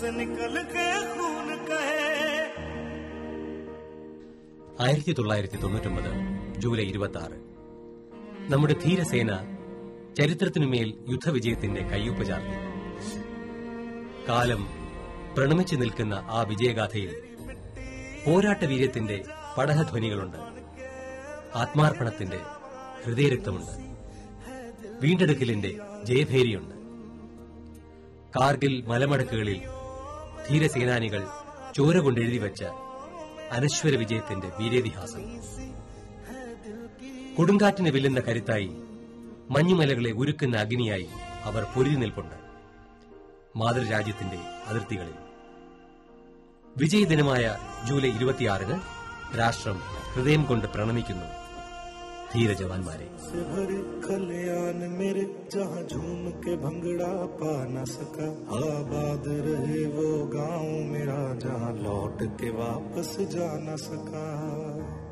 से निकल के खून कहे ആയിരത്തി തൊള്ളായിരത്തി തൊണ്ണൂറ്റൊമ്പത് ജൂലൈ ഇരുപത്തി ആറ് നമ്മുടെ ധീരസേന ചരിത്രത്തിനുമേൽ യുദ്ധവിജയത്തിന്റെ കയ്യൊപ്പ് ചാർത്തി കാലം പ്രണമിച്ചു നിൽക്കുന്ന ആ വിജയഗാഥയിൽ പോരാട്ട വീര്യത്തിന്റെ പടഹധ്വനികളുണ്ട് ആത്മാർപ്പണത്തിന്റെ ഹൃദയരക്തമുണ്ട് വീണ്ടെടുക്കലിന്റെ ജയഭേരിയുണ്ട് കാർഗിൽ മലമടക്കുകളിൽ ധീരസേനാനികൾ ചോര കൊണ്ടെഴുതി വച്ച അനശ്വര വിജയത്തിന്റെ വീരേതിഹാസം കൊടുങ്കാറ്റിന് വെല്ലുന്ന കരുത്തായി മഞ്ഞുമലകളെ ഉരുക്കുന്ന അഗ്നിയായി അവർ പൊരുതി നിൽപ്പുണ്ട് മാതൃരാജ്യത്തിന്റെ അതിർത്തികളിൽ വിജയദിനമായ ജൂലൈ ഇരുപത്തിയാറിന് രാഷ്ട്രം ഹൃദയം കൊണ്ട് പ്രണമിക്കുന്നു ധീരജവാന്മാരെ से भरे खलियान मेरे जहाँ झूम के भंगड़ा पा न सका आबाद रहे वो गांव मेरा जहाँ लौट के वापस जा न सका